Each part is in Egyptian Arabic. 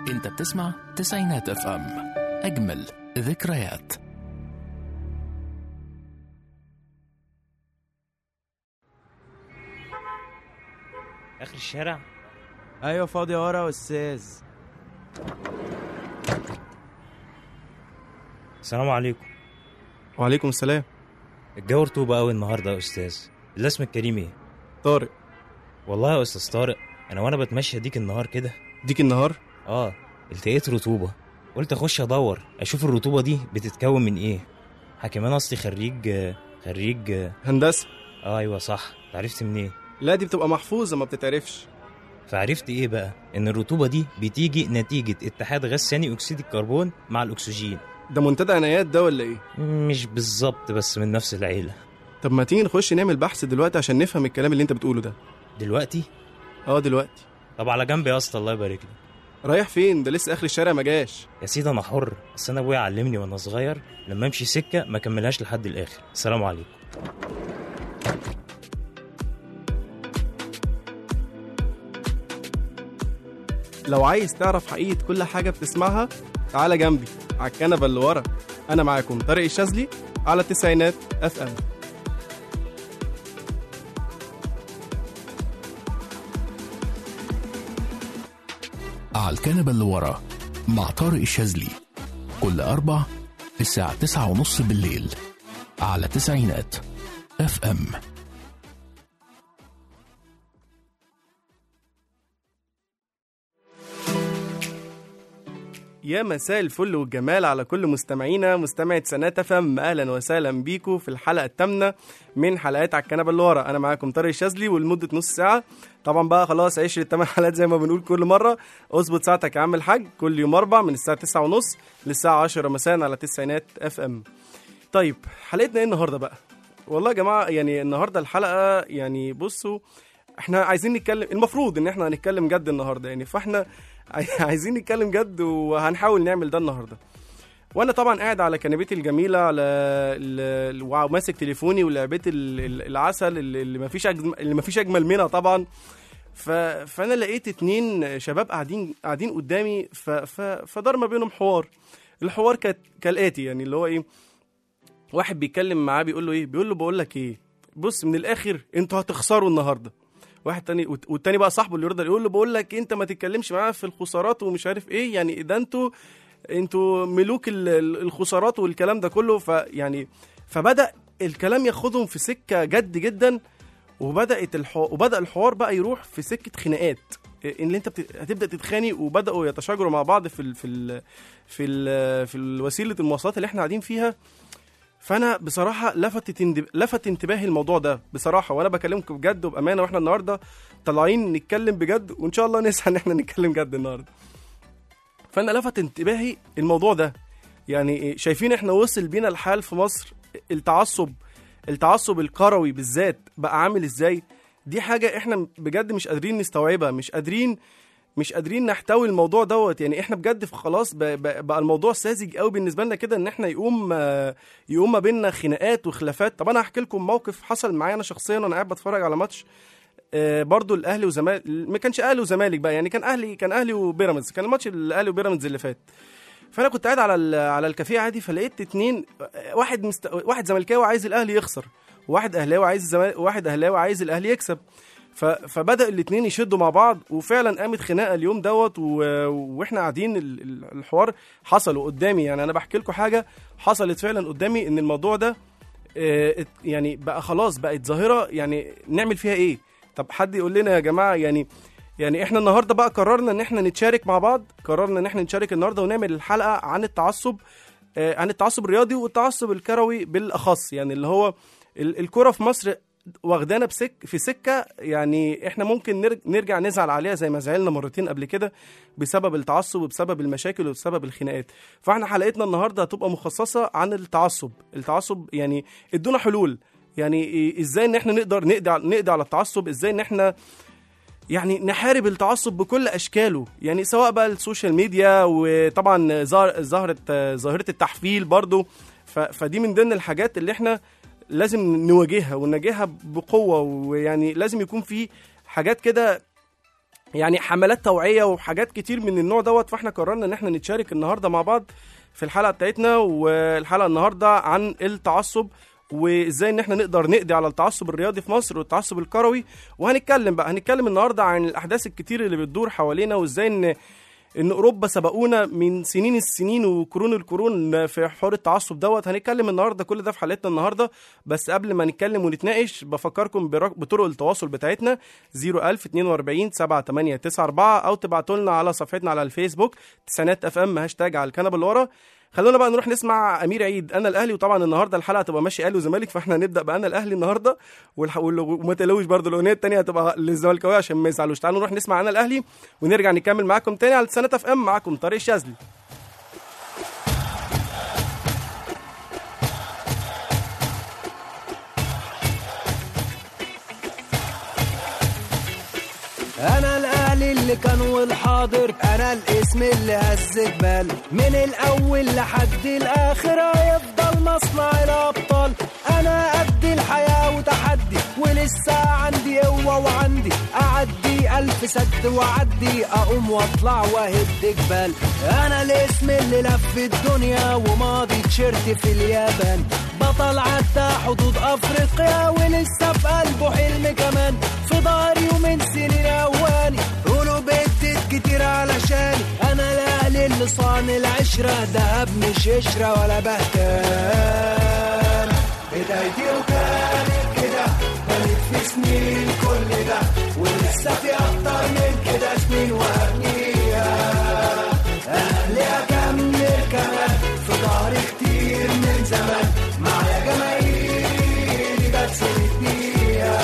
انت بتسمع تسعينات اف ام اجمل ذكريات اخر الشارع ايوه فاضي ورا يا استاذ السلام عليكم وعليكم السلام الجو رطوبة قوي النهارده يا استاذ الاسم الكريم ايه طارق والله يا استاذ طارق انا وانا بتمشى ديك النهار كده ديك النهار اه التقيت رطوبة قلت اخش ادور اشوف الرطوبة دي بتتكون من ايه حكمان اصلي خريج خريج هندسه اه ايوه صح عرفت منين لا دي بتبقى محفوظه ما بتتعرفش فعرفت ايه بقى ان الرطوبة دي بتيجي نتيجة اتحاد غاز ثاني اكسيد الكربون مع الاكسجين ده منتدى عنايات ده ولا ايه مش بالظبط بس من نفس العيلة طب ما تيجي نخش نعمل بحث دلوقتي عشان نفهم الكلام اللي انت بتقوله ده دلوقتي اه دلوقتي طب على جنب يا اسطى الله يبارك لي رايح فين ده لسه اخر الشارع ما جاش يا سيدي انا حر بس انا ابويا علمني وانا صغير لما امشي سكه ما كملهاش لحد الاخر السلام عليكم لو عايز تعرف حقيقه كل حاجه بتسمعها تعالى جنبي على الكنبه اللي ورا انا معاكم طارق الشاذلي على التسعينات اف ام على الكنبة اللي ورا مع طارق الشاذلي كل أربع الساعة تسعة ونص بالليل على تسعينات اف ام يا مساء الفل والجمال على كل مستمعينا مستمعة سنات فم اهلا وسهلا بيكم في الحلقة الثامنة من حلقات على الكنبة اللي ورا انا معاكم طارق الشاذلي ولمدة نص ساعة طبعا بقى خلاص عشر الثمان حلقات زي ما بنقول كل مرة اظبط ساعتك يا عم الحاج كل يوم اربع من الساعة تسعة ونص للساعة عشرة مساء على تسعينات اف ام طيب حلقتنا ايه النهاردة بقى والله يا جماعة يعني النهاردة الحلقة يعني بصوا احنا عايزين نتكلم المفروض ان احنا هنتكلم جد النهارده يعني فاحنا عايزين نتكلم جد وهنحاول نعمل ده النهارده وانا طبعا قاعد على كنبتي الجميله على ال- ال- وماسك تليفوني ولعبتي ال- ال- العسل اللي اللي ما فيش اللي ما فيش اجمل منها طبعا ف... فانا لقيت اتنين شباب قاعدين قاعدين قدامي ف... ف... فدار ما بينهم حوار الحوار كانت كالاتي يعني اللي هو ايه واحد بيتكلم معاه بيقول له ايه بيقول له بقول لك ايه بص من الاخر انتوا هتخسروا النهارده واحد تاني والت- والتاني بقى صاحبه اللي يرضى يقول له بقول لك انت ما تتكلمش معاه في الخسارات ومش عارف ايه يعني ده انتوا انتوا ملوك ال- ال- الخسارات والكلام ده كله فيعني فبدا الكلام ياخدهم في سكه جد جدا وبدات الحو... وبدا الحوار بقى يروح في سكه خناقات ان انت بت... هتبدا تتخانق وبداوا يتشاجروا مع بعض في ال... في ال... في ال... في وسيله المواصلات اللي احنا قاعدين فيها فانا بصراحه لفتت اندب... لفت انتباهي الموضوع ده بصراحه وانا بكلمكم بجد وبامانه واحنا النهارده طالعين نتكلم بجد وان شاء الله نسعى ان احنا نتكلم جد النهارده فانا لفت انتباهي الموضوع ده يعني إيه، شايفين احنا وصل بينا الحال في مصر التعصب التعصب الكروي بالذات بقى عامل ازاي دي حاجه احنا بجد مش قادرين نستوعبها مش قادرين مش قادرين نحتوي الموضوع دوت يعني احنا بجد في خلاص ب- ب- بقى الموضوع ساذج قوي بالنسبه لنا كده ان احنا يقوم آه، يقوم ما بيننا خناقات وخلافات طب انا هحكي لكم موقف حصل معايا انا شخصيا وانا قاعد بتفرج على ماتش آه، برضو الاهلي وزمالك ما كانش اهلي وزمالك بقى يعني كان اهلي كان اهلي وبيراميدز كان الماتش الاهلي وبيراميدز اللي فات فانا كنت قاعد على ال- على الكافيه عادي فلقيت اتنين آه، واحد مست... واحد زملكاوي عايز الاهلي يخسر وواحد اهلاوي عايز الزمالك واحد اهلاوي عايز الاهلي يكسب ف... فبدا الاثنين يشدوا مع بعض وفعلا قامت خناقه اليوم دوت و... واحنا قاعدين ال- ال- الحوار حصلوا قدامي يعني انا بحكي لكم حاجه حصلت فعلا قدامي ان الموضوع ده آه، ات- يعني بقى خلاص بقت ظاهره يعني نعمل فيها ايه طب حد يقول لنا يا جماعه يعني يعني احنا النهارده بقى قررنا ان احنا نتشارك مع بعض قررنا ان احنا نتشارك النهارده ونعمل الحلقه عن التعصب آه، عن التعصب الرياضي والتعصب الكروي بالاخص يعني اللي هو ال- الكره في مصر واخدانا بسك في سكه يعني احنا ممكن نرج- نرجع نزعل عليها زي ما زعلنا مرتين قبل كده بسبب التعصب وبسبب المشاكل وبسبب الخناقات فاحنا حلقتنا النهارده هتبقى مخصصه عن التعصب التعصب يعني ادونا حلول يعني إيه- ازاي ان احنا نقدر نقضي على- نقضي على التعصب ازاي ان احنا يعني نحارب التعصب بكل اشكاله يعني سواء بقى السوشيال ميديا وطبعا ظاهر- ظاهره ظاهره التحفيل برضو ف- فدي من ضمن الحاجات اللي احنا لازم نواجهها ونواجهها بقوه ويعني لازم يكون في حاجات كده يعني حملات توعيه وحاجات كتير من النوع دوت فاحنا قررنا ان احنا نتشارك النهارده مع بعض في الحلقه بتاعتنا والحلقه النهارده عن التعصب وازاي ان احنا نقدر نقضي على التعصب الرياضي في مصر والتعصب الكروي وهنتكلم بقى هنتكلم النهارده عن الاحداث الكتير اللي بتدور حوالينا وازاي ان ان اوروبا سبقونا من سنين السنين وقرون القرون في حوار التعصب دوت هنتكلم النهارده كل ده في حلقتنا النهارده بس قبل ما نتكلم ونتناقش بفكركم برق- بطرق التواصل بتاعتنا 01042 7894 او تبعتوا لنا على صفحتنا على الفيسبوك تسعينات اف ام هاشتاج على الكنبه اللي ورا خلونا بقى نروح نسمع امير عيد انا الاهلي وطبعا النهارده الحلقه هتبقى ماشي اهلي وزمالك فاحنا هنبدا بانا الاهلي النهارده والح... وال- وما تقلقوش برضه الاغنيه الثانيه هتبقى للزملكاويه عشان ما يزعلوش تعالوا نروح نسمع انا الاهلي ونرجع نكمل معاكم تاني على سنه اف ام معاكم طارق الشاذلي انا الاهلي اللي كان والحاضر انا الاسم اللي هز جبال من الاول لحد الاخر هيفضل مصنع الابطال انا قد الحياه وتحدي ولسه عندي قوه وعندي اعدي الف سد واعدي اقوم واطلع واهد جبال انا الاسم اللي لف الدنيا وماضي تيشيرت في اليابان بطل عدى حدود افريقيا ولسه في قلبه حلم كمان في ظهري ومن سنين اواني قولوا بيتت كتير علشاني انا الاهلي اللي صان العشره دهب مش قشره ولا بهتان بدايتي وكانت كده كانت في سنين كل ده ولسه في اكتر من كده سنين وهبنيها اهلي اكمل كمان في ظهري كتير من زمان معايا جماهيري بتسند بيها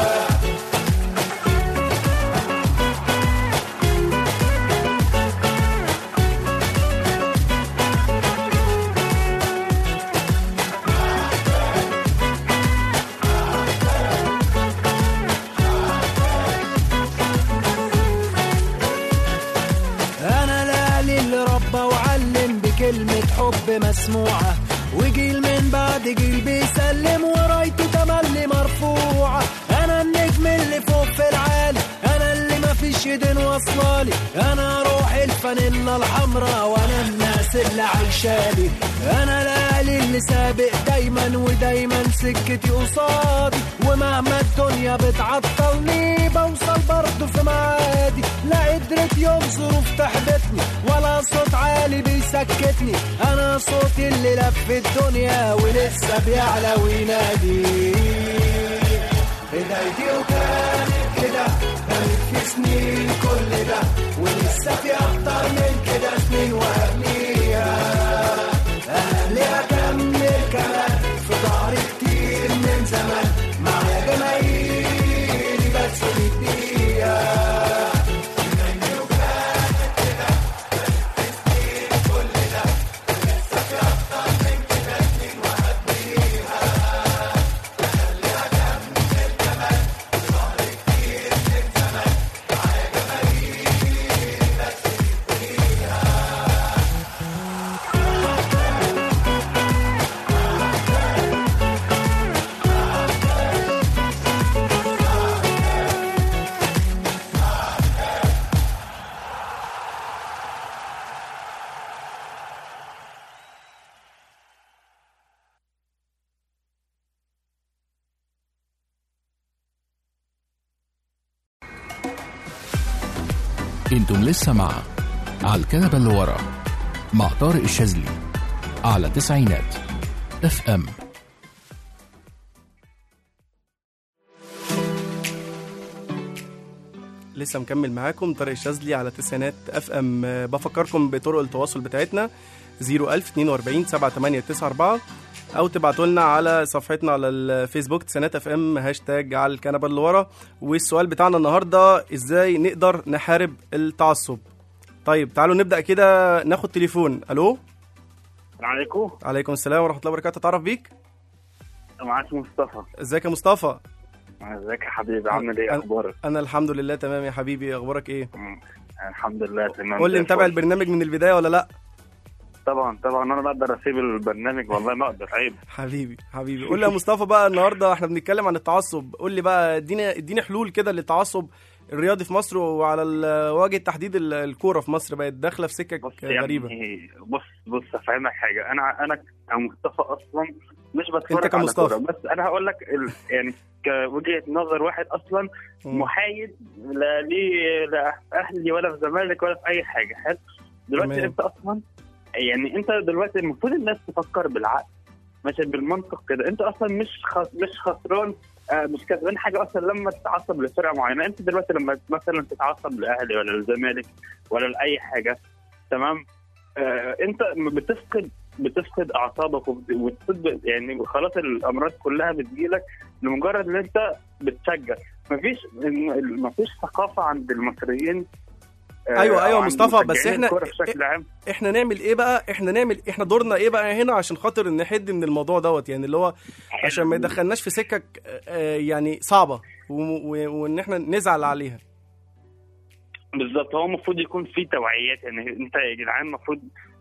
انا الاهلي اللي ربى وعلم بكلمة حب مسموعة وجيل من بعد جيل بيسلم ورايته تملي مرفوعة انا النجم اللي فوق في العالي انا اللي مفيش ايدين واصلالي انا روح الفانيلا الحمراء وانا الناس اللي عايشالي انا الاهلي اللي سابق دايما ودايما سكتي قصادي ومهما الدنيا بتعطلني بوصل برضه في معادي لا قدرت يوم ظروف تحبطني ولا صوت عالي بيسكتني انا صوتي اللي لف الدنيا ولسه بيعلى وينادي بدايتي وكانت كده كانت في سنين كل ده ولسه في اكتر من كده سنين وهبنيها اهلي اكمل كمان في ظهري كتير من زمان معايا جماهيري بتسند بيها انتم لسه مع على الكنبة اللي ورا مع طارق الشاذلي على تسعينات اف ام لسه مكمل معاكم طارق الشاذلي على تسعينات اف ام آه، بفكركم بطرق التواصل بتاعتنا 01042 7894 او تبعتوا لنا على صفحتنا على الفيسبوك تسعينات اف ام هاشتاج على الكنبه اللي ورا والسؤال بتاعنا النهارده ازاي نقدر نحارب التعصب طيب تعالوا نبدا كده ناخد تليفون الو السلام عليكم عليكم السلام ورحمه الله وبركاته اتعرف بيك معاك مصطفى ازيك يا مصطفى ازيك يا حبيبي عامل ايه أنا- اخبارك انا الحمد لله تمام يا حبيبي اخبارك ايه مم. الحمد لله تمام قول لي زي متابع الفل. البرنامج من البدايه ولا لا طبعا طبعا انا بقدر اسيب البرنامج والله ما اقدر عيب حبيبي حبيبي قول لي يا مصطفى بقى النهارده احنا بنتكلم عن التعصب قول لي بقى اديني اديني حلول كده للتعصب الرياضي في مصر وعلى ال- وجه التحديد ال- الكوره في مصر بقت داخله في سكك بص غريبه يعني بص بص افهمك حاجه انا انا كمصطفى اصلا مش بتفرج أنت على كمصطفى. كورة، بس انا هقول لك ال... يعني كوجهه نظر واحد اصلا مم. محايد لا ليه لا في اهلي ولا في زمالك ولا في اي حاجه حلو دلوقتي تمام. انت اصلا يعني انت دلوقتي المفروض الناس تفكر بالعقل ماشي بالمنطق كده انت اصلا مش خس... مش خسران آه مش كسبان حاجه اصلا لما تتعصب لفرقه معينه انت دلوقتي لما مثلا تتعصب لاهلي ولا للزمالك ولا لاي حاجه تمام آه انت بتفقد بتفقد اعصابك وبت- وبتفقد يعني خلاص الامراض كلها بتجيلك لمجرد ان انت بتشجع مفيش مفيش ثقافه عند المصريين آه، أيوة، أيوة أو عند مصطفى، بس مشجعين إحنا- الكورة بشكل عام احنا نعمل ايه بقى احنا نعمل احنا دورنا ايه بقى هنا عشان خاطر نحد من الموضوع دوت يعني اللي هو عشان ما يدخلناش في سكك آه، يعني صعبه و- و- وان احنا نزعل عليها بالظبط هو المفروض يكون في توعيات يعني انت يا جدعان المفروض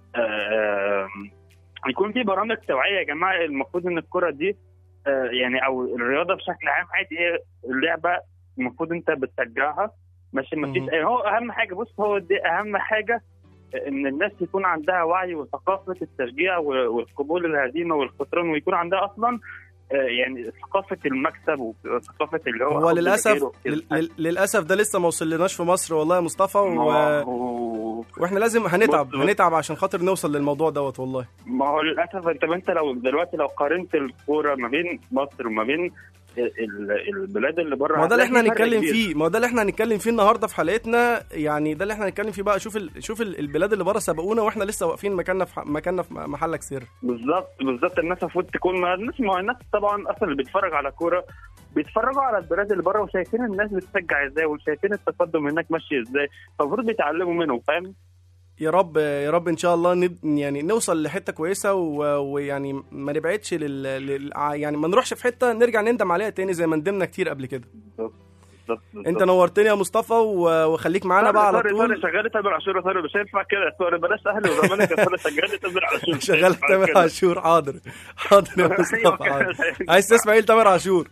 آه، يكون في برامج توعيه يا جماعه المفروض ان الكره دي آه، يعني او الرياضه بشكل عام عادي هي اللعبه المفروض انت بتشجعها ماشي ما فيش مهم. هو اهم حاجه بص هو دي اهم حاجه ان الناس يكون عندها وعي وثقافه التشجيع و- والقبول الهزيمه والخسران ويكون عندها اصلا آه، يعني ثقافه المكسب وثقافه اللي هو هو حب للاسف الغير لل- لل- للاسف ده لسه ما وصلناش في مصر والله يا مصطفى ما و... هو- واحنا لازم هنتعب بص- بص. هنتعب عشان خاطر نوصل للموضوع دوت والله ما هو للاسف انت انت لو دلوقتي لو قارنت الكوره ما بين مصر وما بين ال- ال- البلاد اللي بره ما هو ده اللي احنا هتلاقي في فرق هنتكلم كبير. فيه ما هو ده اللي احنا هنتكلم فيه النهارده في حلقتنا يعني ده اللي احنا هنتكلم فيه بقى شوف ال... شوف ال- البلاد اللي بره سبقونا واحنا لسه واقفين مكاننا في ح- مكاننا في محلك سر بالظبط بالظبط الناس المفروض تكون ما الناس ما هو الناس طبعا اصلا اللي بيتفرج على كوره بيتفرجوا على البلاد اللي بره وشايفين الناس بتشجع ازاي وشايفين التقدم هناك ماشي ازاي فالمفروض بيتعلموا منهم فاهم يا رب يا رب ان شاء الله نب... يعني نوصل لحته كويسه و... ويعني ما نبعدش لل... لل... يعني ما نروحش في حته نرجع نندم عليها تاني زي ما ندمنا كتير قبل كده بالظبط بالظبط. انت نورتني يا مصطفى و... وخليك معانا بقى على سوري سوري طول شغال تامر عاشور سوري مش هينفع كده سوري بلاش اهلي وزمالك يا سوري شغال تامر عاشور مش شغال هينفع تامر كده. عاشور حاضر حاضر يا أيوة مصطفى كده. حاضر. عايز تسمع ايه لتامر عاشور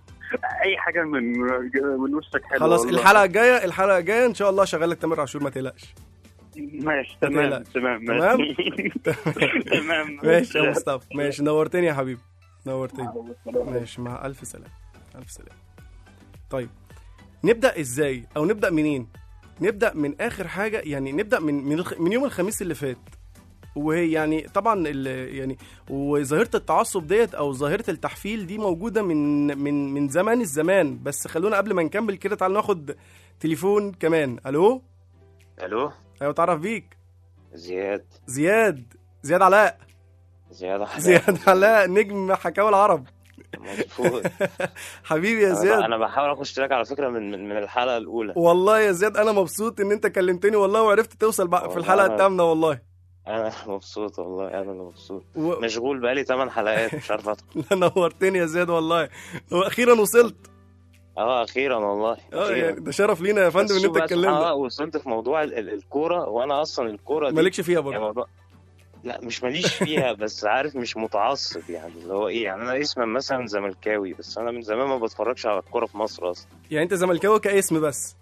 اي حاجه من من وشك حلو خلاص والله. الحلقه الجايه الحلقه الجايه ان شاء الله شغال لك تامر عاشور ما تقلقش ماشي ما تمام تقلقش. تمام تمام؟ ماشي. تمام ماشي يا مصطفى ماشي نورتني يا حبيبي نورتني ماشي مع الف سلامه الف سلامه طيب نبدا ازاي او نبدا منين نبدا من اخر حاجه يعني نبدا من من, الخ... من يوم الخميس اللي فات وهي يعني طبعا ال... يعني وظاهره التعصب ديت او ظاهره التحفيل دي موجوده من من من زمان الزمان بس خلونا قبل ما نكمل كده تعالوا ناخد تليفون كمان الو الو ايوه تعرف بيك زياد زياد زياد علاء زياد أحلام. زياد علاء نجم حكاوي العرب مظبوط حبيبي يا انا, زياد ب- أنا بحاول اخش لك على فكره من من, من الحلقه الاولى والله يا زياد انا مبسوط ان انت كلمتني والله وعرفت توصل بقى في والله الحلقه أنا- الثامنه والله انا مبسوط والله انا اللي مبسوط و... مشغول بقالي 8 حلقات مش عارف ادخل نورتني يا زياد والله واخيرا وصلت اه اخيرا والله اه أخيراً. يعني ده شرف لينا يا فندم بس ان شوف انت بقى سبحان الله اتكلمت وصلت في موضوع ال- ال- الكوره وانا اصلا الكوره دي مالكش فيها يعني برضه موضوع لا مش ماليش فيها بس عارف مش متعصب يعني اللي هو ايه يعني انا اسما مثلا زملكاوي بس انا من زمان ما بتفرجش على الكوره في مصر اصلا يعني انت زملكاوي كاسم بس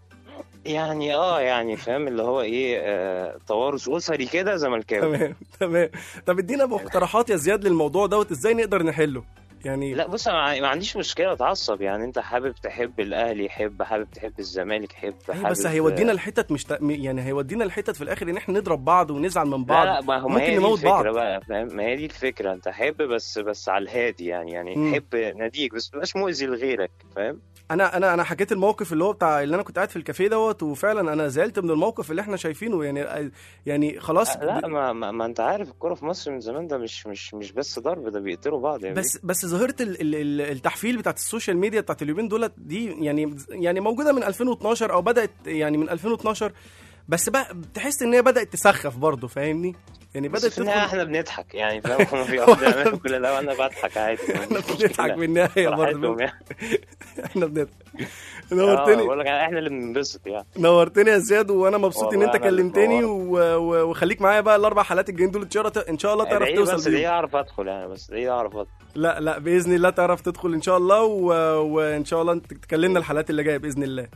يعني اه يعني فاهم اللي هو ايه آه توارث اسري كده زملكاوي تمام تمام طب ادينا مقترحات يا زياد للموضوع دوت ازاي نقدر نحله يعني لا بص انا ما عنديش مشكله اتعصب يعني انت حابب تحب الاهلي حب حابب تحب الزمالك حب أيوة حابب بس هيودينا الحتت مش ت... يعني هيودينا الحتت في الاخر ان احنا نضرب بعض ونزعل من بعض لا لا ما هو ما ممكن هي دي نموت الفكره بعض. بقى فاهم ما هي دي الفكره انت حب بس بس على الهادي يعني يعني مم. حب ناديك بس ما تبقاش مؤذي لغيرك فاهم انا انا انا حكيت الموقف اللي هو بتاع اللي انا كنت قاعد في الكافيه دوت وفعلا انا زعلت من الموقف اللي احنا شايفينه يعني يعني خلاص لا ما, ما, ما انت عارف الكوره في مصر من زمان ده مش مش مش بس ضرب ده بيقتلوا بعض يعني بس بس ظاهره ال- ال- ال- التحفيل بتاعت السوشيال ميديا بتاعت اليومين دولت دي يعني يعني موجوده من 2012 او بدات يعني من 2012 بس بقى تحس ان هي بدات تسخف برضه فاهمني يعني بس بدات في النهايه تدخل احنا بنضحك يعني فاهم هم بيقعدوا يعملوا كل ده وانا بضحك عادي احنا بنضحك من النهايه برضه براحتهم يعني احنا بنضحك اه نورتني بقول لك احنا اللي بننبسط يعني نورتني يا زياد وانا مبسوط ان والله انت أنا اللي كلمتني منور. و... و... وخليك معايا بقى الاربع حلقات الجايين دول ان شاء الله ان شاء الله تعرف ادعي لي توصل بس بيهم. ليه اعرف ادخل يعني بس ليه اعرف ادخل لا لا باذن الله تعرف تدخل ان شاء الله و... وان شاء الله انت تكلمنا الحلقات اللي جايه باذن الله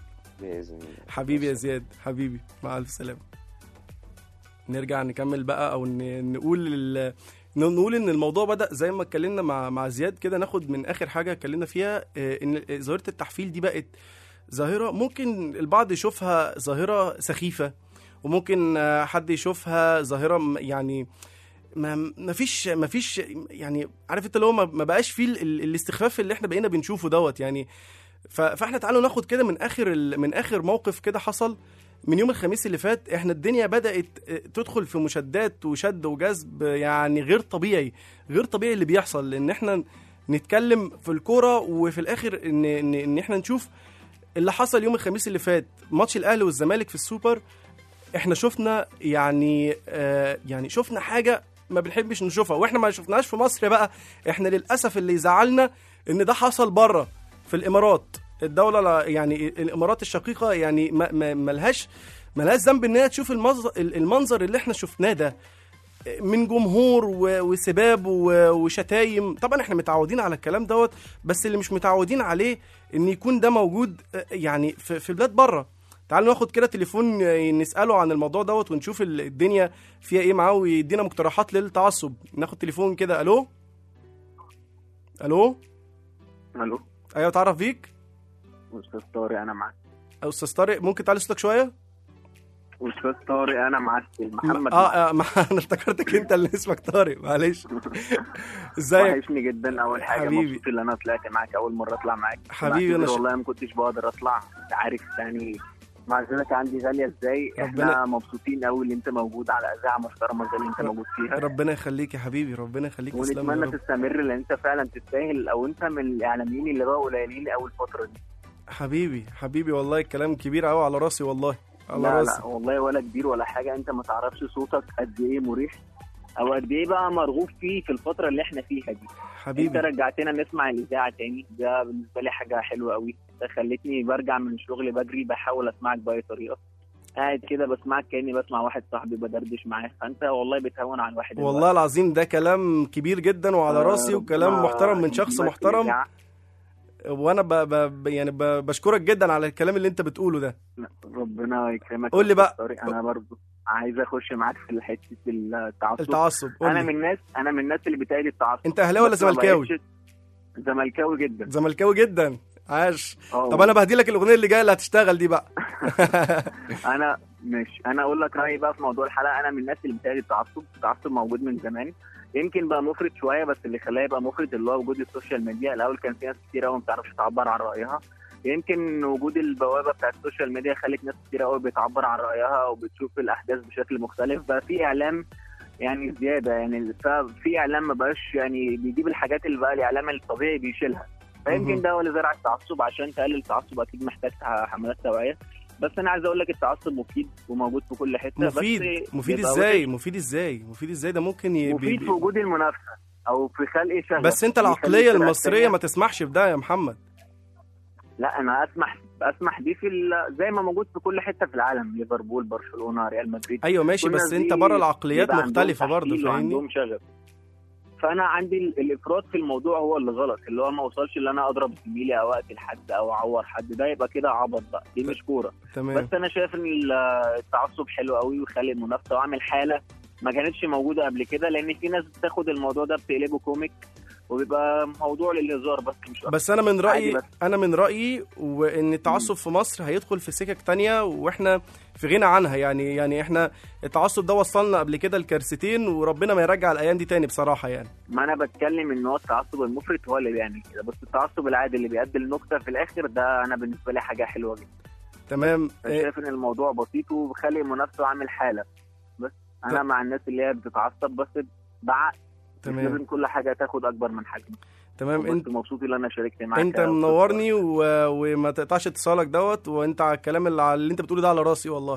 باذن الله حبيبي يا زياد حبيبي مع الف سلامه نرجع نكمل بقى او ن- نقول ال... نقول ان الموضوع بدا زي ما اتكلمنا مع مع زياد كده ناخد من اخر حاجه اتكلمنا فيها آه، ان ظاهره التحفيل دي بقت ظاهره ممكن البعض يشوفها ظاهره سخيفه وممكن آه، حد يشوفها ظاهره م- يعني ما ما فيش ما فيش يعني عارف انت اللي هو ما ما بقاش فيه ال- ال- الاستخفاف اللي احنا بقينا بنشوفه دوت يعني ف- فاحنا تعالوا ناخد كده من اخر ال- من اخر موقف كده حصل من يوم الخميس اللي فات احنا الدنيا بدات اه، تدخل في مشادات وشد وجذب يعني غير طبيعي غير طبيعي اللي بيحصل لان احنا نتكلم في الكوره وفي الاخر ان ان, إن احنا نشوف اللي حصل يوم الخميس اللي فات ماتش الاهلي والزمالك في السوبر احنا شفنا يعني آه يعني شفنا حاجه ما بنحبش نشوفها واحنا ما شفناهاش في مصر بقى احنا للاسف اللي يزعلنا ان ده حصل بره في الامارات الدوله لا- يعني الامارات الشقيقه يعني ما ما- ملهاش ملهاش ذنب ان هي تشوف المنظر المنظر اللي احنا شفناه ده من جمهور و- وسباب و- وشتايم طبعا احنا متعودين على الكلام دوت بس اللي مش متعودين عليه ان يكون ده موجود آه، يعني في في بلاد بره تعالوا ناخد كده تليفون آه، نساله عن الموضوع دوت ونشوف ال- الدنيا فيها ايه معاه ويدينا مقترحات للتعصب ناخد تليفون كده الو الو الو ايوه تعرف بيك استاذ طارق انا معاك استاذ طارق ممكن تعلي صوتك شويه استاذ طارق انا معاك محمد اه, آه ما انا افتكرتك انت اللي اسمك طارق معلش ازيك وحشني جدا اول حاجه حبيبي. مبسوط ان انا طلعت معاك اول مره اطلع معاك حبيبي، أنا أنا ش- والله ما كنتش بقدر اطلع انت عارف يعني معزتك عندي غاليه ازاي ربنا- احنا مبسوطين قوي اللي انت موجود على اذاعه محترمه زي اللي انت موجود فيها ربنا يخليك يا حبيبي ربنا يخليك تسلم يا ونتمنى رب. تستمر لان انت فعلا تستاهل او انت من الاعلاميين اللي بقوا قليلين قوي الفتره دي حبيبي حبيبي والله الكلام كبير قوي على راسي والله على لا راسي لا والله ولا كبير ولا حاجه انت ما تعرفش صوتك قد ايه مريح او قد ايه بقى مرغوب فيه في الفتره اللي احنا فيها دي انت حبيبي رجعتنا نسمع الاذاعه تاني ده بالنسبه لي حاجه حلوه قوي ده خلتني برجع من الشغل بجري بحاول اسمعك باي طريقه قاعد كده بسمعك كاني بسمع واحد صاحبي بدردش معاه فانت والله بتهون على الواحد والله العظيم ده كلام كبير جدا وعلى آه، راسي وكلام ربنا محترم من شخص يديمك محترم الإذاعة. وانا ب... ب... يعني ب... بشكرك جدا على الكلام اللي انت بتقوله ده ربنا يكرمك قول لي يا بقى. أستاذ طارق انا برضو عايز اخش معاك في حته التعصب التعصب قول انا لي. من الناس انا من الناس اللي بتأيد التعصب انت اهلاوي ولا بس ما زملكاوي بقتش- زملكاوي جدا زملكاوي جدا عاش اه طب انا بهدي لك الاغنيه اللي جايه اللي هتشتغل دي بقى انا مش انا اقول لك رايي بقى في موضوع الحلقه انا من الناس اللي بتهيألي التعصب التعصب موجود من زمان يمكن بقى مفرط شويه بس اللي خلاه يبقى مفرط اللي هو وجود السوشيال ميديا الاول كان في ناس كتير قوي ما بتعرفش تعبر عن رايها يمكن وجود البوابه بتاعت السوشيال ميديا خلت ناس كتير قوي بتعبر عن رايها وبتشوف الاحداث بشكل مختلف بقى في اعلام يعني زياده يعني في اعلام ما بقاش يعني بيجيب الحاجات اللي بقى الاعلام الطبيعي بيشيلها مهم. فيمكن ده هو اللي زرع التعصب عشان تقلل التعصب اكيد محتاج حملات توعيه بس انا عايز اقول لك التعصب مفيد وموجود في كل حته مفيد بس مفيد يبقى ازاي مفيد ازاي مفيد ازاي ده ممكن ي... مفيد بي- في وجود المنافسه او في خلق شغف بس انت يخلي العقليه الفرقة المصريه التانية- ما تسمحش بده يا محمد لا انا اسمح اسمح بيه في ال- زي ما موجود في كل حته في العالم ليفربول برشلونه ريال مدريد ايوه ماشي كل بس الناس انت دي بره العقليات بيبقى عندهم مختلفه برضه تحليل فاهمني وعندهم شغف فانا عندي ال- الافراط في الموضوع هو اللي غلط اللي هو ما اوصلش ان انا اضرب زميلي او اقتل حد او اعور حد ده يبقى كده عبط بقى دي مش كوره تمام بس انا شايف ان ال- التعصب حلو قوي ويخلي المنافسه وعامل حاله ما كانتش موجوده قبل كده لان في ناس بتاخد الموضوع ده بتقلبه كوميك وبيبقى موضوع للهزار بس مش أكتر. بس انا من عادي رايي بس. انا من رايي وان التعصب في مصر هيدخل في سكك تانية واحنا في غنى عنها يعني يعني احنا التعصب ده وصلنا قبل كده لكارثتين وربنا ما يرجع الايام دي تاني بصراحه يعني ما انا بتكلم ان هو التعصب المفرط هو اللي بيعمل كده بس التعصب العادي اللي بيؤدي لنكته في الاخر ده انا بالنسبه لي حاجه حلوه جدا تمام انا إيه، شايف ان الموضوع بسيط وبخلي منافسه وعامل حاله بس انا طب. مع الناس اللي هي بتتعصب بس بعقل مش تمام لازم كل حاجه تاخد اكبر من حجمها تمام انت انت مبسوط ان انا شاركت معاك انت يا أستاذ منورني و... وما تقطعش اتصالك دوت وانت على الكلام اللي, اللي انت بتقوله ده على راسي والله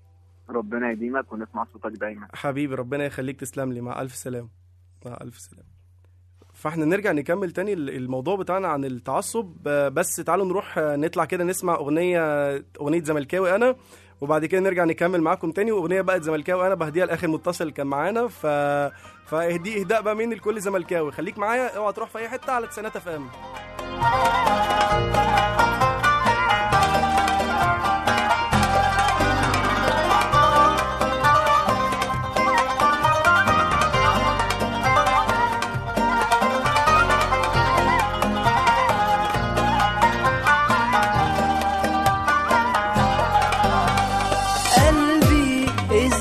ربنا يديمك ونسمع صوتك دايما حبيبي ربنا يخليك تسلم لي مع الف سلام مع الف سلام فاحنا نرجع نكمل تاني ال- الموضوع بتاعنا عن التعصب آه، بس تعالوا نروح آه، نطلع كده نسمع اغنيه اغنيه زملكاوي انا وبعد كده نرجع نكمل معاكم تاني واغنيه بقت زملكاوي انا بهديها لاخر متصل اللي كان معانا ف فاهدي اهداء بقى مني لكل زملكاوي خليك معايا اوعى تروح في اي حته على تسعينات اف ام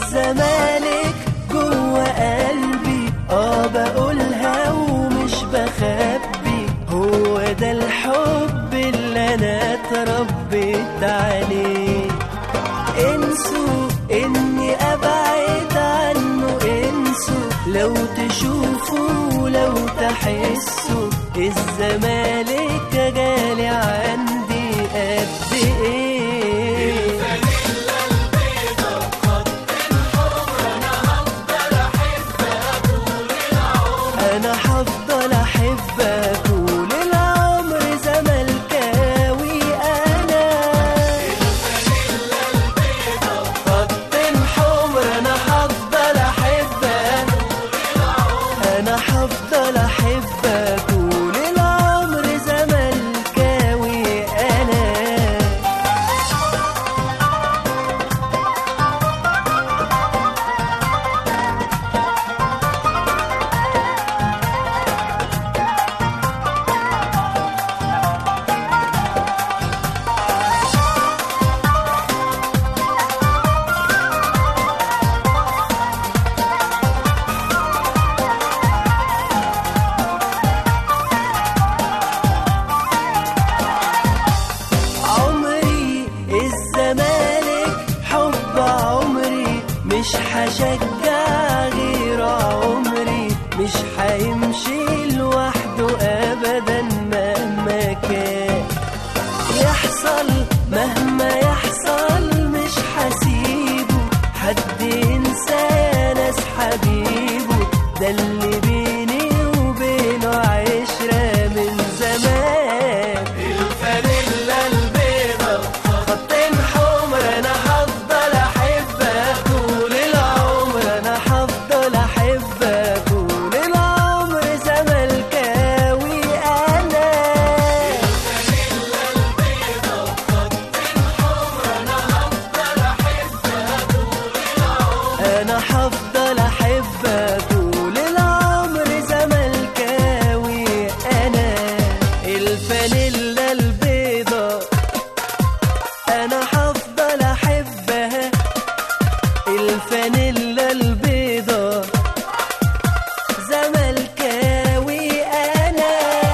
الزمالك جوه قلبي اه بقولها ومش بخبي هو ده الحب اللي انا اتربيت عليه انسوا اني ابعد عنه انسوا لو تشوفوا لو تحسوا الزمالك غالي عندي قد ايه انا هفضل احبك طول العمر زملكاوي انا خط حمر انا هفضل احبك انا هفضل احبك طول العمر زملكاوي انا عمري الزمالك حب عمري مش هشجع غير عمري مش هيمشي لوحده ابدا مهما كان يحصل مهما يحصل مش هسيبه حد ينسى يا ناس حبيبه ده اللي بيني وبينه عشرة من زمان الفانيلا البيضة خطين حمر انا هفضل احبك طول العمر انا هفضل احبك طول العمر زملكاوي انا انا هفضل احبك طول العمر زملكاوي انا الفانيلا البيضة انا هفضل احبها الفانيلا البيضة زملكاوي انا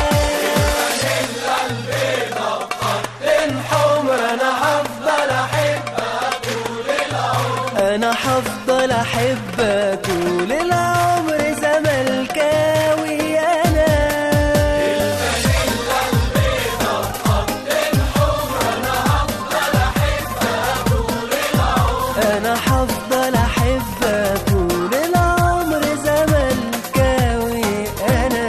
الحمر انا هفضل احبك انا هفضل احبك طول العمر زملكاوي انا انا هفضل احبك طول العمر زملكاوي انا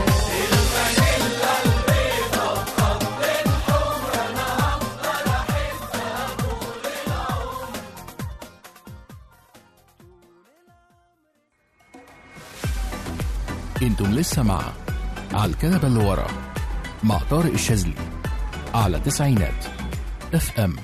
انتم لسه مع على الكنبة اللي ورا مع طارق الشاذلي على تسعينات اف ام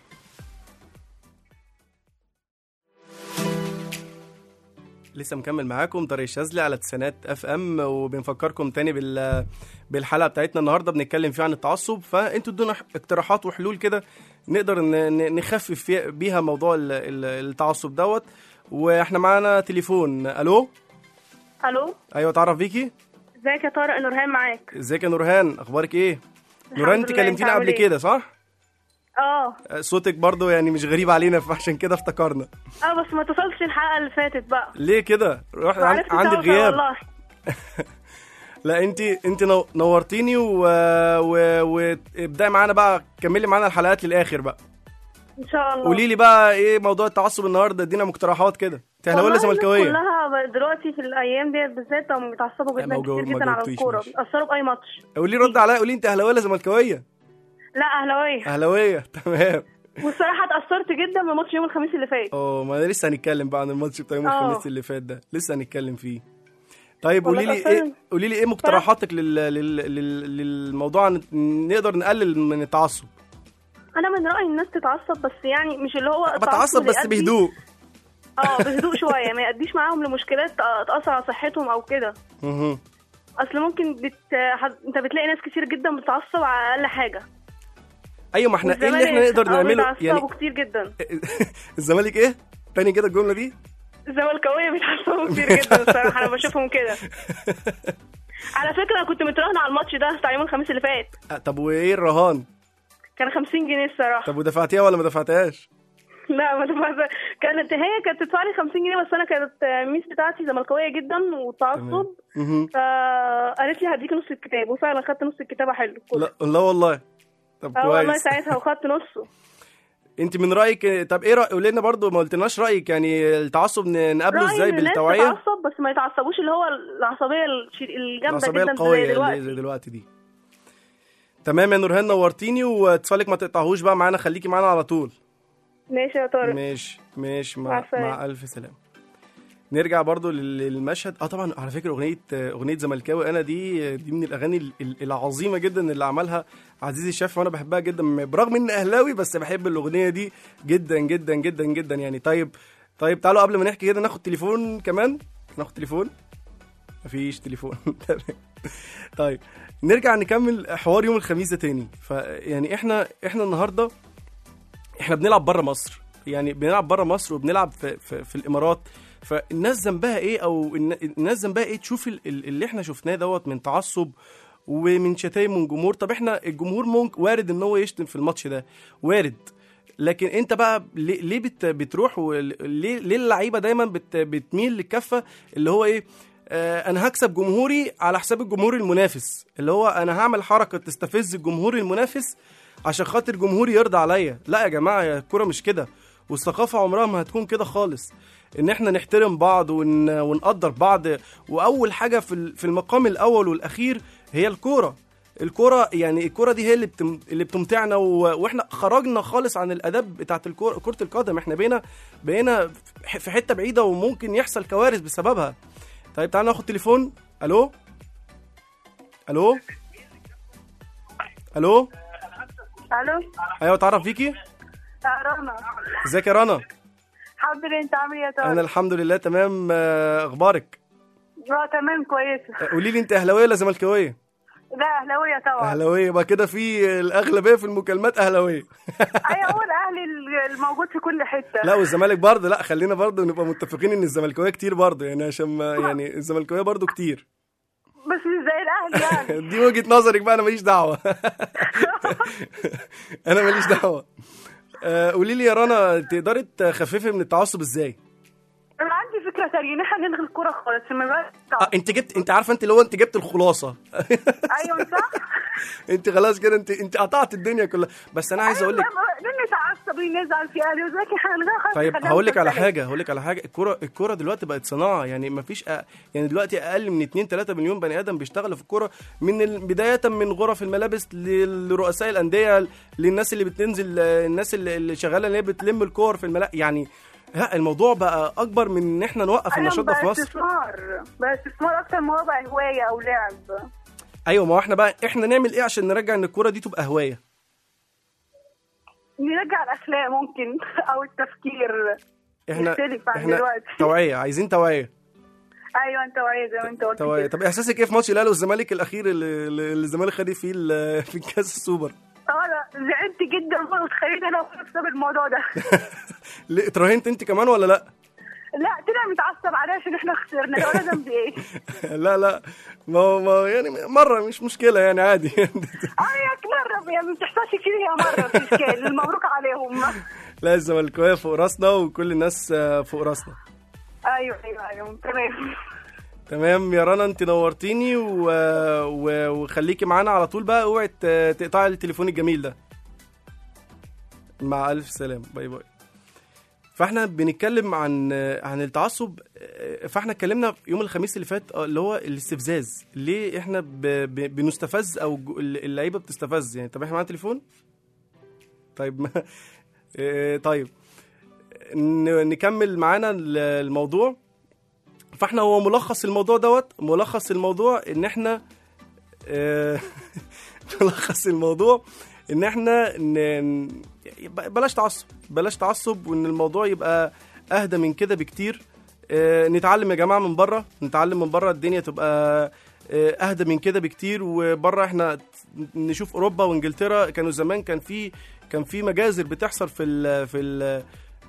لسه مكمل معاكم طارق الشاذلي على تسعينات اف ام وبنفكركم تاني بال بالحلقه بتاعتنا النهارده بنتكلم فيها عن التعصب فانتوا ادونا اقتراحات وحلول كده نقدر ن- ن- نخفف فيها- بيها موضوع ال- ال- التعصب دوت واحنا معانا تليفون الو الو ايوه اتعرف بيكي ازيك يا طارق نورهان معاك ازيك يا نورهان اخبارك ايه الحمد نورهان انت لله، كلمتينا انت قبل عامل ايه؟ كده صح اه صوتك برضو يعني مش غريب علينا فعشان كده افتكرنا اه بس ما اتصلتش الحلقه اللي فاتت بقى ليه كده رحت ما عن- عرفتش عندك أوصل غياب والله لا انت انت نو- نورتيني و... و... وابداي معانا بقى كملي معانا الحلقات للاخر بقى ان شاء الله قولي لي بقى ايه موضوع التعصب النهارده ادينا مقترحات كده انت اهلاويه ولا والله الناس زملكاويه كلها ب- دلوقتي في الايام ديت بالذات هم بيتعصبوا لا، ما جدا جو- كتير ما جدا على جاوبتيش، الكوره ماشي. بيتاثروا باي ماتش قولي رد عليا قولي انت اهلاويه ولا زملكاويه لا اهلاويه اهلاويه تمام والصراحه اتاثرت جدا بماتش يوم الخميس اللي فات اه ما لسه هنتكلم بقى عن الماتش بتاع يوم اه. الخميس اللي فات ده لسه هنتكلم فيه طيب والله قولي لي اتأثرت. ايه قولي لي ايه مقترحاتك لل... لل... لل... للموضوع عن- نقدر نقلل من التعصب انا من رايي الناس تتعصب بس يعني مش اللي هو التعصب بتعصب اللي بس يؤدي- بهدوء اه بهدوء شويه ما يأديش معاهم لمشكلات تأ- تاثر على صحتهم او كده مهم. اصل ممكن بت... حد... انت بتلاقي ناس كتير جدا بتتعصب على اقل حاجه ايوه ما احنا ايه اللي احنا والزمالك نقدر اه نعمله بيتعصبوا يعني كتير جدا الزمالك ايه تاني كده الجمله دي الزملكاويه بيتعصبوا كتير جدا الصراحه انا بشوفهم كده على فكره انا كنت متراهنه على الماتش ده بتاع يوم الخميس اللي فات آه، طب وايه الرهان كان 50 جنيه الصراحه طب ودفعتيها ولا ما دفعتهاش لا ما دفعت كانت هي كانت تدفع لي 50 جنيه بس انا كانت الميس بتاعتي زملكاويه جدا وتعصب مهم. فقالت لي هديك نص الكتاب وفعلا خدت نص الكتاب حلو لا لا والله طب اه والله كويس ساعتها وخدت نصه انت من رايك طب ايه رايك قولي لنا برضو ما قلتلناش رايك يعني التعصب ن- نقابله رأيي ازاي إن الناس بالتوعيه تتعصب بس ما يتعصبوش اللي هو العصبيه الش- الجامده العصبيه جدا القويه زي اللي دلوقتي زي دلوقتي دي تمام يا نورهان نورتيني واتصالك ما تقطعهوش بقى معانا خليكي معانا على طول ماشي يا طارق ماشي ماشي مع مع, السلامة. مع الف سلامه نرجع برضو لل- للمشهد اه طبعا على فكره اغنيه اغنيه زملكاوي انا دي دي من الاغاني ال- ال- العظيمه جدا اللي عملها عزيزي الشاف وانا بحبها جدا برغم اني اهلاوي بس بحب الاغنيه دي جدا جدا جدا جدا يعني طيب طيب تعالوا قبل ما نحكي كده ناخد تليفون كمان ناخد تليفون مفيش تليفون تمام. طيب نرجع نكمل حوار يوم الخميس ده تاني فيعني احنا احنا النهارده احنا بنلعب بره مصر يعني بنلعب بره مصر وبنلعب في, في, في الامارات فالناس ذنبها ايه او الن- الناس ذنبها ايه تشوف ال- ال- اللي احنا شفناه دوت من تعصب ومن شتايم من جمهور طب احنا الجمهور ممكن وارد ان هو يشتم في الماتش ده وارد لكن انت بقى ليه, ليه بت بتروح وليه ليه اللعيبه دايما بت بتميل للكفه اللي هو ايه آه انا هكسب جمهوري على حساب الجمهور المنافس اللي هو انا هعمل حركه تستفز الجمهور المنافس عشان خاطر جمهوري يرضى عليا لا يا جماعه يا الكوره مش كده والثقافه عمرها ما هتكون كده خالص ان احنا نحترم بعض ون... ونقدر بعض واول حاجه في ال- في المقام الاول والاخير هي الكوره الكوره يعني الكوره دي هي اللي بتم... اللي بتمتعنا و... واحنا خرجنا خالص عن الاداب بتاعت الكوره كره القدم احنا بقينا بقينا في- في حته بعيده وممكن يحصل كوارث بسببها طيب تعالى ناخد تليفون الو الو الو الو ايوه اتعرف بيكي رنا ازيك يا رنا الحمد لله انت عامل ايه يا طارق؟ انا الحمد لله تمام آه، اخبارك اه تمام كويسه قولي لي انت اهلاويه ولا زملكاويه لا اهلاويه طبعا اهلاويه يبقى كده في الاغلبيه في المكالمات اهلاويه ايوه هو الاهلي الموجود في كل حته لا والزمالك برضه لا خلينا برضه نبقى متفقين ان الزملكاويه كتير برضه يعني عشان ما يعني الزملكاويه برضه كتير بس مش زي الاهلي يعني دي وجهه نظرك بقى انا ماليش دعوه انا ماليش دعوه آه، قولي لي يا رنا تقدري تخففي من التعصب ازاي انا عندي فكره تانية ان احنا نلغي الكوره خالص ما يبقاش آه، انت جبت انت عارفه انت اللي هو انت جبت الخلاصه ايوه صح انت خلاص كده انت انت قطعت الدنيا كلها بس انا عايز اقول لك ليه نتعصب ليه نزعل في اهلي وزي احنا نلغيها خالص طيب خلينا هقول لك على متسلسلين. حاجه هقول لك على حاجه الكوره الكوره دلوقتي بقت صناعه يعني ما فيش أ... يعني دلوقتي اقل من 2 3 مليون بني ادم بيشتغلوا في الكوره من ال... بدايه من غرف الملابس ل- لرؤساء الانديه للناس اللي بتنزل الناس اللي, اللي شغاله اللي هي بتلم الكور في الملاعب يعني لا الموضوع بقى اكبر من ان احنا نوقف أيوة، النشاط ده في بقى مصر استثمار بقى استثمار اكتر ما هو بقى هوايه او لعب ايوه ما هو احنا بقى احنا نعمل ايه عشان نرجع ان الكوره دي تبقى هوايه نرجع الاخلاق ممكن او التفكير احنا يختلف عن احنا دلوقتي. توعيه عايزين توعيه ايوه انت وعي زي ما انت قلت توعيه كده. طب احساسك ايه في ماتش الاهلي والزمالك الاخير اللي, اللي الزمالك خد فيه ال- في كاس السوبر اه لا زعلت جدا واتخيلت انا وأخويا بسبب الموضوع ده ليه اتراهنت انت كمان ولا لا لا طلع متعصب عليه عشان احنا خسرنا ده ولا ذنبي ايه لا لا ما هو- ما هو يعني مره مش مشكله يعني عادي اه يا مره يعني ما بتحصلش كتير هي مره في اشكال مبروك عليهم لا الزملكاويه فوق راسنا وكل الناس آه، فوق راسنا ايوه ايوه ايوه تمام تمام يا رنا انت نورتيني و... و... وخليكي معانا على طول بقى اوعي ت- تقطعي التليفون الجميل ده مع الف سلام باي باي فاحنا بنتكلم عن عن التعصب فاحنا اتكلمنا في يوم الخميس اللي فات اه، اللي هو الاستفزاز ليه احنا ب... ب... بنستفز او ج- اللعيبه بتستفز يعني طب احنا معانا تليفون طيب ما... اه، طيب ن... نكمل معانا ال- الموضوع فاحنا هو ملخص الموضوع دوت ملخص الموضوع ان احنا اه، ملخص الموضوع ان احنا ن... بلاش تعصب بلاش تعصب وان الموضوع يبقى اهدى من كده بكتير اه، نتعلم يا جماعه من بره نتعلم من بره الدنيا تبقى اه، اهدى من كده بكتير وبره احنا نشوف اوروبا وانجلترا كانوا زمان كان في كان في مجازر بتحصل في ال في ال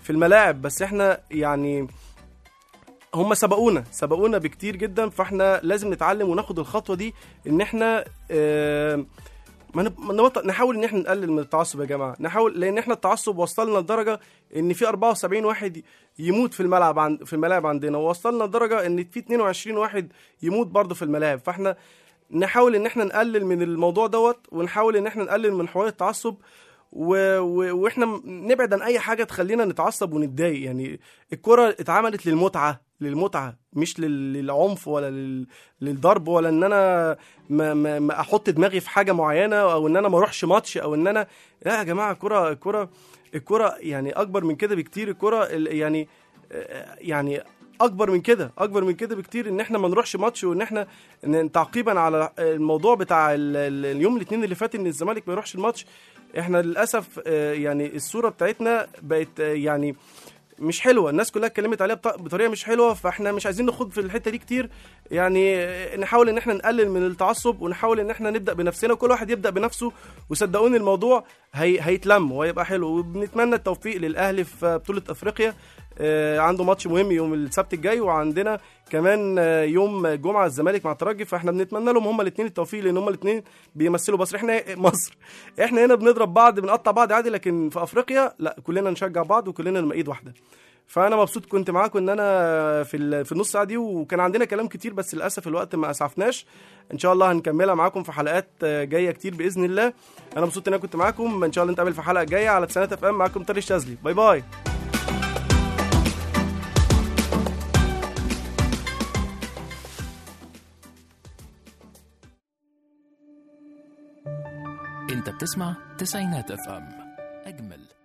في الملاعب بس احنا يعني هم سبقونا سبقونا بكتير جدا فاحنا لازم نتعلم وناخد الخطوه دي ان احنا آه، ما نب- ما نبطل نحاول ان احنا نقلل من التعصب يا جماعه نحاول لان احنا التعصب وصلنا لدرجه ان في 74 واحد يموت في الملعب عند في الملاعب عندنا ووصلنا لدرجه ان في 22 واحد يموت برضه في الملاعب فاحنا نحاول ان احنا نقلل من الموضوع دوت ونحاول ان احنا نقلل من حوار التعصب و... و... واحنا م- نبعد عن اي حاجه تخلينا نتعصب ونتضايق يعني الكره اتعملت للمتعه للمتعه مش لل... للعنف ولا لل... للضرب ولا ان انا ما... ما... ما احط دماغي في حاجه معينه او ان انا ما اروحش ماتش او ان انا لا يا جماعه الكره الكره الكره يعني اكبر من كده بكتير الكره ال- يعني يعني اكبر من كده اكبر من كده بكتير ان احنا ما نروحش ماتش وان احنا إن تعقيبا على الموضوع بتاع ال- ال- اليوم الاثنين اللي فات ان الزمالك ما يروحش الماتش احنا للاسف آه، يعني الصوره بتاعتنا بقت آه، يعني مش حلوه الناس كلها اتكلمت عليها بط- بطريقه مش حلوه فاحنا مش عايزين نخوض في الحته دي كتير يعني آه، نحاول ان احنا نقلل من التعصب ونحاول ان احنا نبدا بنفسنا وكل واحد يبدا بنفسه وصدقوني الموضوع هي هيتلم وهيبقى حلو وبنتمنى التوفيق للاهلي في بطوله افريقيا آه، عنده ماتش مهم يوم السبت الجاي وعندنا كمان آه، يوم الجمعه الزمالك مع الترجي فاحنا بنتمنى لهم هما الاثنين التوفيق لان هما الاثنين بيمثلوا مصر احنا مصر احنا هنا بنضرب بعض بنقطع بعض عادي لكن في افريقيا لا كلنا نشجع بعض وكلنا نبقى ايد واحده فانا مبسوط كنت معاكم ان انا في ال- في النص ساعه دي وكان عندنا كلام كتير بس للاسف الوقت ما اسعفناش ان شاء الله هنكملها معاكم في حلقات آه، جايه كتير باذن الله انا مبسوط ان انا كنت معاكم ان شاء الله نتقابل في حلقه جايه على تسعينات اف ام معاكم طارق الشاذلي باي باي انت بتسمع تسعينات اف ام اجمل